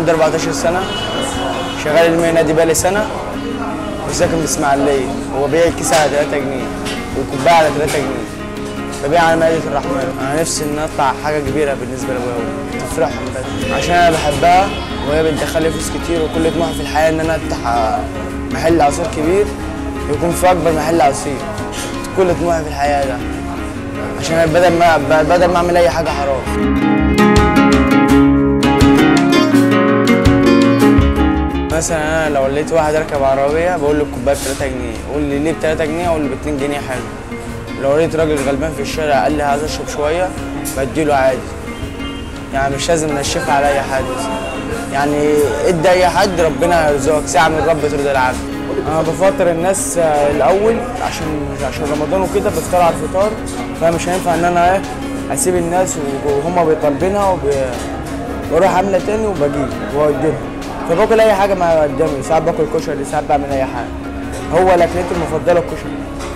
عندي 14 سنه شغال المهنه دي بقالي سنه وساكن في اسماعيليه هو بيع الكيس على 3 جنيه والكوبايه على 3 جنيه ببيع على مائدة الرحمن انا نفسي ان اطلع حاجه كبيره بالنسبه لابويا تفرحهم بس عشان انا بحبها وهي بتدخل لي فلوس كتير وكل طموحي في الحياه ان انا افتح آه، محل عصير كبير يكون في اكبر محل عصير كل طموحي في الحياه ده عشان أنا بدل ما بدل ما اعمل اي حاجه حرام مثلا انا لو لقيت واحد راكب عربيه بقول له الكوبايه ب 3 جنيه يقول لي ليه ب 3 جنيه اقول له ب 2 جنيه حلو لو لقيت راجل غلبان في الشارع قال لي عايز اشرب شويه بديله عادي يعني مش لازم نشفها على اي حد يعني ادي اي حد ربنا يرزقك ساعه من رب ترضى العبد انا بفطر الناس آه، الاول عشان عشان رمضان وكده بفطر على الفطار فمش هينفع ان انا ايه اسيب الناس وهم بيطالبينها وب... بروح عامله تاني وبجيب واوديهم فباكل اي حاجه ما قدامي ساعات باكل كشري ساعات بعمل اي حاجه هو الاكلتي المفضله الكشري